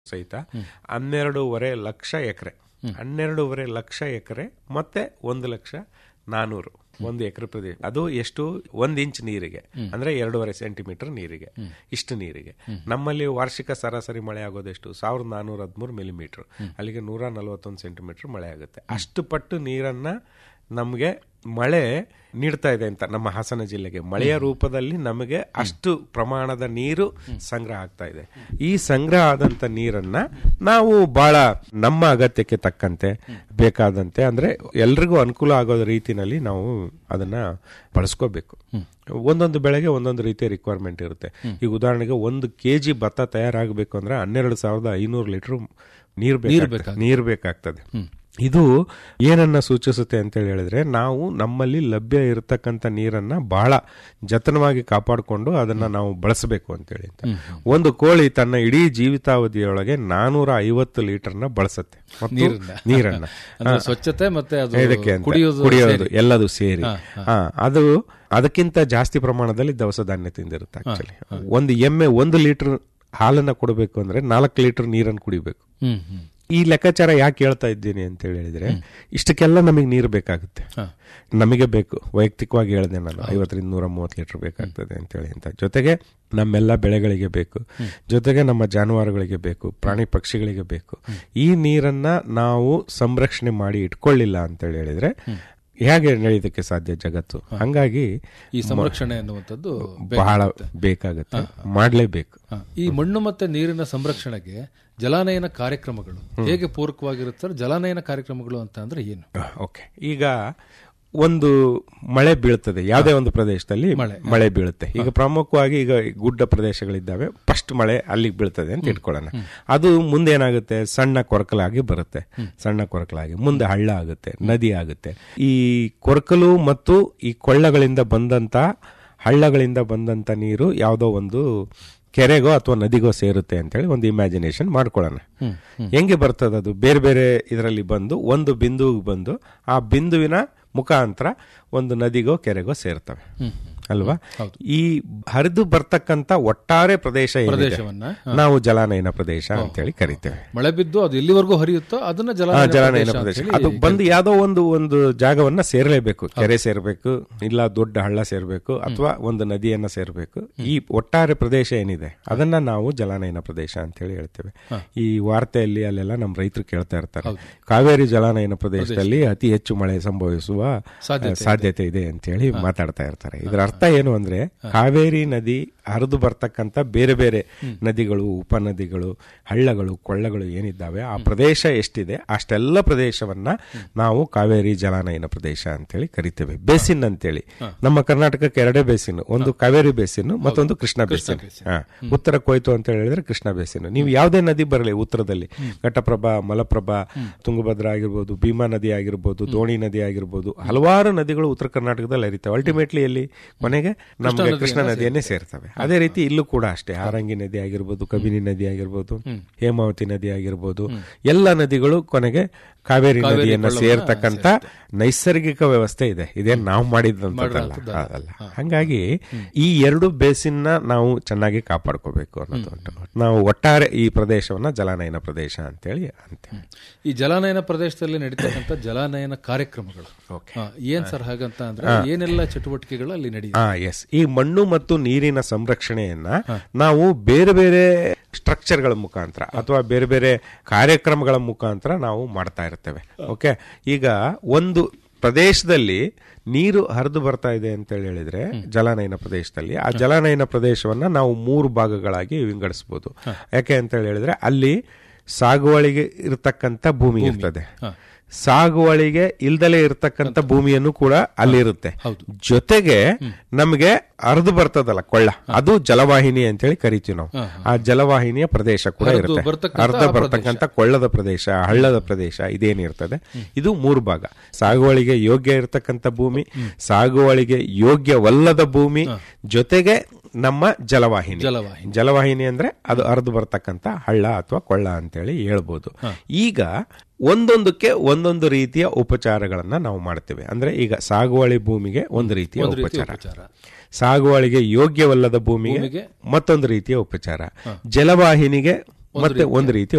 ಸಹಿತ ಹನ್ನೆರಡೂವರೆ ಲಕ್ಷ ಎಕರೆ ಹನ್ನೆರಡೂವರೆ ಲಕ್ಷ ಎಕರೆ ಮತ್ತೆ ಒಂದು ಲಕ್ಷ ನಾನೂರು ಒಂದು ಎಕರೆ ಪ್ರದೇಶ ಅದು ಎಷ್ಟು ಒಂದ್ ಇಂಚ್ ನೀರಿಗೆ ಅಂದ್ರೆ ಎರಡೂವರೆ ಸೆಂಟಿಮೀಟರ್ ನೀರಿಗೆ ಇಷ್ಟು ನೀರಿಗೆ ನಮ್ಮಲ್ಲಿ ವಾರ್ಷಿಕ ಸರಾಸರಿ ಮಳೆ ಆಗೋದೆಷ್ಟು ಸಾವಿರದ ನಾನೂರ ಹದಿಮೂರು ಮಿಲಿಮೀಟರ್ ಅಲ್ಲಿಗೆ ನೂರ ನಲವತ್ತೊಂದು ಸೆಂಟಿಮೀಟರ್ ಮಳೆ ಆಗುತ್ತೆ ಅಷ್ಟು ಪಟ್ಟು ನೀರನ್ನ ನಮಗೆ ಮಳೆ ನೀಡ್ತಾ ಇದೆ ಅಂತ ನಮ್ಮ ಹಾಸನ ಜಿಲ್ಲೆಗೆ ಮಳೆಯ ರೂಪದಲ್ಲಿ ನಮಗೆ ಅಷ್ಟು ಪ್ರಮಾಣದ ನೀರು ಸಂಗ್ರಹ ಆಗ್ತಾ ಇದೆ ಈ ಸಂಗ್ರಹ ಆದಂತ ನೀರನ್ನ ನಾವು ಬಹಳ ನಮ್ಮ ಅಗತ್ಯಕ್ಕೆ ತಕ್ಕಂತೆ ಬೇಕಾದಂತೆ ಅಂದ್ರೆ ಎಲ್ರಿಗೂ ಅನುಕೂಲ ಆಗೋ ರೀತಿನಲ್ಲಿ ನಾವು ಅದನ್ನ ಬಳಸ್ಕೋಬೇಕು ಒಂದೊಂದು ಬೆಳೆಗೆ ಒಂದೊಂದು ರೀತಿಯ ರಿಕ್ವೈರ್ಮೆಂಟ್ ಇರುತ್ತೆ ಈಗ ಉದಾಹರಣೆಗೆ ಒಂದು ಕೆಜಿ ಭತ್ತ ತಯಾರಾಗಬೇಕು ಅಂದ್ರೆ ಹನ್ನೆರಡು ಸಾವಿರದ ಐನೂರು ಲೀಟರ್ ನೀರು ಬೇಕಾಗ್ತದೆ ನೀರು ಬೇಕಾಗ್ತದೆ ಇದು ಏನನ್ನ ಸೂಚಿಸುತ್ತೆ ಅಂತ ಹೇಳಿದ್ರೆ ನಾವು ನಮ್ಮಲ್ಲಿ ಲಭ್ಯ ಇರತಕ್ಕಂತ ನೀರನ್ನ ಬಹಳ ಜತನವಾಗಿ ಕಾಪಾಡಿಕೊಂಡು ಅದನ್ನ ನಾವು ಬಳಸಬೇಕು ಅಂತೇಳಿ ಅಂತ ಒಂದು ಕೋಳಿ ತನ್ನ ಇಡೀ ಜೀವಿತಾವಧಿಯೊಳಗೆ ನಾನೂರ ಐವತ್ತು ಲೀಟರ್ನ ಬಳಸುತ್ತೆ ಮತ್ತು ನೀರನ್ನ ಅಂದ್ರೆ ಸ್ವಚ್ಛತೆ ಮತ್ತೆ ಅದು ಇದಕ್ಕೆ ಅಂತ ಕುಡಿಯೋದು ಕುಡಿಯೋದು ಎಲ್ಲದು ಸೇರಿ ಹಾ ಅದು ಅದಕ್ಕಿಂತ ಜಾಸ್ತಿ ಪ್ರಮಾಣದಲ್ಲಿ ದವಸ ಧಾನ್ಯ ತಿಂದಿರುತ್ತೆ ಆಕ್ಚುಲಿ ಒಂದು ಎಮ್ಮೆ ಒಂದು ಲೀಟರ್ ಹಾಲನ್ನ ಕೊಡಬೇಕು ಅಂದ್ರೆ ನಾಲ್ಕು ಲೀಟರ್ ನೀರನ್ನು ಕುಡಿಬೇಕು ಹ್ಮ್ ಹ್ಮ್ ಈ ಲೆಕ್ಕಾಚಾರ ಯಾಕೆ ಹೇಳ್ತಾ ಇದ್ದೀನಿ ಅಂತ ಹೇಳಿದ್ರೆ ಇಷ್ಟಕ್ಕೆಲ್ಲ ನಮಗೆ ನೀರು ಬೇಕಾಗುತ್ತೆ ನಮಗೆ ಬೇಕು ವೈಯಕ್ತಿಕವಾಗಿ ಹೇಳಿದೆ ನಾನು ಐವತ್ತರಿಂದ ನೂರ ಮೂವತ್ತು ಲೀಟರ್ ಬೇಕಾಗ್ತದೆ ಅಂತ ಹೇಳಿ ಅಂತ ಜೊತೆಗೆ ನಮ್ಮೆಲ್ಲ ಬೆಳೆಗಳಿಗೆ ಬೇಕು ಜೊತೆಗೆ ನಮ್ಮ ಜಾನುವಾರುಗಳಿಗೆ ಬೇಕು ಪ್ರಾಣಿ ಪಕ್ಷಿಗಳಿಗೆ ಬೇಕು ಈ ನೀರನ್ನ ನಾವು ಸಂರಕ್ಷಣೆ ಮಾಡಿ ಇಟ್ಕೊಳ್ಳಿಲ್ಲ ಅಂತ ಹೇಳಿದ್ರೆ ಹೇಗೆ ನಡೆಯೋದಕ್ಕೆ ಸಾಧ್ಯ ಜಗತ್ತು ಹಂಗಾಗಿ ಈ ಸಂರಕ್ಷಣೆ ಅನ್ನುವಂಥದ್ದು ಬಹಳ ಬೇಕಾಗುತ್ತೆ ಮಾಡಲೇಬೇಕು ಹ. ಈ ಮಣ್ಣು ಮತ್ತೆ ನೀರಿನ ಸಂರಕ್ಷಣೆಗೆ ಜಲಾನಯನ ಕಾರ್ಯಕ್ರಮಗಳು ಹೇಗೆ ಪೂರಕವಾಗಿರುತ್ತಾರೆ ಜಲಾನಯನ ಕಾರ್ಯಕ್ರಮಗಳು ಅಂತ ಅಂದ್ರೆ ಏನು ಓಕೆ ಈಗ ಒಂದು ಮಳೆ ಬೀಳ್ತದೆ ಯಾವುದೇ ಒಂದು ಪ್ರದೇಶದಲ್ಲಿ ಮಳೆ ಬೀಳುತ್ತೆ ಈಗ ಪ್ರಮುಖವಾಗಿ ಈಗ ಗುಡ್ಡ ಪ್ರದೇಶಗಳಿದ್ದಾವೆ ಫಸ್ಟ್ ಮಳೆ ಅಲ್ಲಿಗೆ ಬೀಳ್ತದೆ ಅಂತ ಇಟ್ಕೊಳ್ಳೋಣ ಅದು ಮುಂದೆ ಏನಾಗುತ್ತೆ ಸಣ್ಣ ಕೊರಕಲಾಗಿ ಬರುತ್ತೆ ಸಣ್ಣ ಕೊರಕಲಾಗಿ ಮುಂದೆ ಹಳ್ಳ ಆಗುತ್ತೆ ನದಿ ಆಗುತ್ತೆ ಈ ಕೊರಕಲು ಮತ್ತು ಈ ಕೊಳ್ಳಗಳಿಂದ ಬಂದಂತ ಹಳ್ಳಗಳಿಂದ ಬಂದಂತ ನೀರು ಯಾವುದೋ ಒಂದು ಕೆರೆಗೋ ಅಥವಾ ನದಿಗೋ ಸೇರುತ್ತೆ ಅಂತೇಳಿ ಒಂದು ಇಮ್ಯಾಜಿನೇಷನ್ ಮಾಡ್ಕೊಳ್ಳೋಣ ಹೆಂಗೆ ಬರ್ತದೆ ಅದು ಬೇರೆ ಬೇರೆ ಇದರಲ್ಲಿ ಬಂದು ಒಂದು ಬಿಂದುವಿಗೆ ಬಂದು ಆ ಬಿಂದುವಿನ ಮುಖಾಂತರ ಒಂದು ನದಿಗೋ ಕೆರೆಗೋ ಸೇರ್ತವೆ ಅಲ್ವಾ ಈ ಹರಿದು ಬರ್ತಕ್ಕಂತ ಒಟ್ಟಾರೆ ಪ್ರದೇಶ ಏನಿದೆ, ಪ್ರದೇಶವನ್ನ, ನಾವು ಜಲಾನಯನ ಪ್ರದೇಶ ಅಂತೇಳಿ ಕರಿತೇವೆ ಮಳೆ ಬಿದ್ದು ಅದು ಎಲ್ಲಿವರೆಗೂ ಹರಿಯುತ್ತೋ ಅದನ್ನ ಆ, ಜಲಾನಯನ ಜಲಾನಯನ ಪ್ರದೇಶ ಪ್ರದೇಶ ಅಂತ ಅದು ಹೇಳಿ ಬಂದು ಯಾವ್ದೋ ಒಂದು ಒಂದು ಜಾಗವನ್ನ ಸೇರಲೇಬೇಕು ಕೆರೆ ಸೇರ್ಬೇಕು ಇಲ್ಲ ದೊಡ್ಡ ಹಳ್ಳ ಸೇರ್ಬೇಕು ಅಥವಾ ಒಂದು ನದಿಯನ್ನ ಸೇರ್ಬೇಕು ಈ ಒಟ್ಟಾರೆ ಪ್ರದೇಶ ಏನಿದೆ ಅದನ್ನ ನಾವು ಜಲಾನಯನ ಪ್ರದೇಶ ಅಂತ ಹೇಳಿ ಹೇಳ್ತೇವೆ ಈ ವಾರ್ತೆಯಲ್ಲಿ ಅಲ್ಲೆಲ್ಲ ನಮ್ಮ ರೈತರು ಕೇಳ್ತಾ ಇರ್ತಾರೆ ಕಾವೇರಿ ಜಲಾನಯನ ಪ್ರದೇಶದಲ್ಲಿ ಅತಿ ಹೆಚ್ಚು ಮಳೆ ಸಂಭವಿಸುವ ಸಾಧ್ಯತೆ ಇದೆ ಅಂತ ಹೇಳಿ ಮಾತಾಡ್ತಾ ಇರ್ತಾರೆ ಇದರ ಅರ್ಥ ಏನು ಅಂದ್ರೆ ಕಾವೇರಿ ನದಿ ಹರಿದು ಬರ್ತಕ್ಕಂತ ಬೇರೆ ಬೇರೆ ನದಿಗಳು ಉಪನದಿಗಳು ಹಳ್ಳಗಳು ಕೊಳ್ಳಗಳು ಏನಿದ್ದಾವೆ ಆ ಪ್ರದೇಶ ಎಷ್ಟಿದೆ ಅಷ್ಟೆಲ್ಲ ಪ್ರದೇಶವನ್ನ ನಾವು ಕಾವೇರಿ ಜಲಾನಯನ ಪ್ರದೇಶ ಅಂತೇಳಿ ಕರಿತೇವೆ ಬೇಸಿನ್ ಅಂತೇಳಿ ನಮ್ಮ ಕರ್ನಾಟಕಕ್ಕೆ ಎರಡೇ ಬೇಸಿನ್ ಒಂದು ಕಾವೇರಿ ಬೇಸಿನ್ ಮತ್ತೊಂದು ಕೃಷ್ಣ ಬೇಸಿನ್ ಹಾ. ಉತ್ತರ ಕೊಯ್ತು ಅಂತ ಹೇಳಿದ್ರೆ ಕೃಷ್ಣ ಬೇಸಿನ್ ನೀವು ಯಾವುದೇ ನದಿ ಬರಲಿ ಉತ್ತರದಲ್ಲಿ ಘಟಪ್ರಭಾ ಮಲಪ್ರಭಾ ತುಂಗಭದ್ರಾ ಆಗಿರ್ಬೋದು ಭೀಮಾ ನದಿ ಆಗಿರ್ಬೋದು ದೋಣಿ ನದಿ ಆಗಿರ್ಬೋದು ಹಲವಾರು ನದಿಗಳು ಉತ್ತರ ಕರ್ನಾಟಕದಲ್ಲಿ ಹರಿತವೆ ಅಲ್ಟಿಮೇಟ್ಲಿ ಅಲ್ಲಿ ಕೊನೆಗೆ ನಮಗೆ ಕೃಷ್ಣ ನದಿಯನ್ನೇ ಸೇರ್ತವೆ ಅದೇ ರೀತಿ ಇಲ್ಲೂ ಕೂಡ ಅಷ್ಟೇ ಹಾರಂಗಿ ನದಿ ಆಗಿರ್ಬೋದು ಕಬಿನಿ ನದಿ ಆಗಿರ್ಬೋದು ಹೇಮಾವತಿ ನದಿ ಆಗಿರ್ಬೋದು ಎಲ್ಲ ನದಿಗಳು ಕೊನೆಗೆ ಕಾವೇರಿ ನದಿಯನ್ನ ಸೇರ್ತಕ್ಕಂತ ನೈಸರ್ಗಿಕ ವ್ಯವಸ್ಥೆ ಇದೆ ಇದೇನ್ ನಾವು ಮಾಡಿದಂತದ್ದಲ್ಲ ಅದಲ್ಲ ಹಂಗಾಗಿ ಈ ಎರಡು ಬೇಸಿನ್ನ ನಾವು ಚೆನ್ನಾಗಿ ಕಾಪಾಡ್ಕೋಬೇಕು ಅನ್ನೋದು ಉಂಟು ನಾವು ಒಟ್ಟಾರೆ ಈ ಪ್ರದೇಶವನ್ನ ಜಲಾನಯನ ಪ್ರದೇಶ ಅಂತೇಳಿ ಅಂತೇವೆ ಈ ಜಲಾನಯನ ಪ್ರದೇಶದಲ್ಲಿ ನಡೀತಕ್ಕಂಥ ಜಲಾನಯನ ಕಾರ್ಯಕ್ರಮಗಳು ಹ, ಏನ್ ಸರ್ ಹಾಗಂತ ಅಂದ್ರೆ ಏನೆಲ್ಲ ಚಟುವಟಿಕೆಗಳು ಅಲ್ಲಿ ನಡೆಯುತ್ತೆ ಆ ಎಸ್ ಈ ಮಣ್ಣು ಮತ್ತು ನೀರಿನ ಸಂರಕ್ಷಣೆಯನ್ನ ನಾವು ಬೇರೆ ಬೇರೆ ಸ್ಟ್ರಕ್ಚರ್ಗಳ ಮುಖಾಂತರ ಅಥವಾ ಬೇರೆ ಬೇರೆ ಕಾರ್ಯಕ್ರಮಗಳ ಮುಖಾಂತರ ನಾವು ಮಾಡ್ತಾ ಇರ್ತೇವೆ ಓಕೆ ಈಗ ಒಂದು ಪ್ರದೇಶದಲ್ಲಿ ನೀರು ಹರಿದು ಬರ್ತಾ ಇದೆ ಅಂತ ಹೇಳಿದ್ರೆ ಜಲಾನಯನ ಪ್ರದೇಶದಲ್ಲಿ ಆ ಜಲಾನಯನ ಪ್ರದೇಶವನ್ನ ನಾವು ಮೂರು ಭಾಗಗಳಾಗಿ ವಿಂಗಡಿಸಬಹುದು ಯಾಕೆ ಅಂತ ಹೇಳಿದ್ರೆ ಅಲ್ಲಿ ಸಾಗುವಳಿಗೆ ಇರತಕ್ಕಂತ ಭೂಮಿ ಇರ್ತದೆ ಸಾಗುವಳಿಗೆ ಇಲ್ದಲೇ ಇರತಕ್ಕಂತ ಭೂಮಿಯನ್ನು ಕೂಡ ಅಲ್ಲಿರುತ್ತೆ ಜೊತೆಗೆ ನಮಗೆ ಹರಿದು ಬರ್ತದಲ್ಲ ಕೊಳ್ಳ ಅದು ಜಲವಾಹಿನಿ ಅಂತ ಹೇಳಿ ಕರಿತೀವಿ ನಾವು ಆ ಜಲವಾಹಿನಿಯ ಪ್ರದೇಶ ಕೂಡ ಇರುತ್ತೆ ಬರ್ತಕ್ಕಂಥ ಅರ್ಧ ಬರ್ತಕ್ಕಂಥ ಕೊಳ್ಳದ ಪ್ರದೇಶ ಹಳ್ಳದ ಪ್ರದೇಶ ಇದೇನಿರ್ತದೆ ಇದು ಮೂರು ಭಾಗ ಸಾಗುವಳಿಗೆ ಯೋಗ್ಯ ಇರತಕ್ಕಂಥ ಭೂಮಿ ಸಾಗುವಳಿಗೆ ಯೋಗ್ಯವಲ್ಲದ ಭೂಮಿ ಜೊತೆಗೆ ನಮ್ಮ ಜಲವಾಹಿನಿ ಜಲವಾಹಿನಿ. ಜಲವಾಹಿನಿ ಅಂದ್ರೆ ಅದು ಹರಿದು ಬರ್ತಕ್ಕಂಥ ಹಳ್ಳ ಅಥವಾ ಕೊಳ್ಳ ಅಂತೇಳಿ ಹೇಳ್ಬೋದು ಈಗ ಒಂದೊಂದಕ್ಕೆ ಒಂದೊಂದು ರೀತಿಯ ಉಪಚಾರಗಳನ್ನ ನಾವು ಮಾಡ್ತೇವೆ ಅಂದ್ರೆ ಈಗ ಸಾಗುವಳಿ ಭೂಮಿಗೆ ಒಂದು ರೀತಿಯ ಒಂದು ರೀತಿಯ ಉಪಚಾರ ಉಪಚಾರ. ಸಾಗುವಳಿಗೆ ಯೋಗ್ಯವಲ್ಲದ ಭೂಮಿಗೆ ಮತ್ತೊಂದು ರೀತಿಯ ಉಪಚಾರ ಜಲವಾಹಿನಿಗೆ ಮತ್ತೆ ಒಂದು ರೀತಿಯ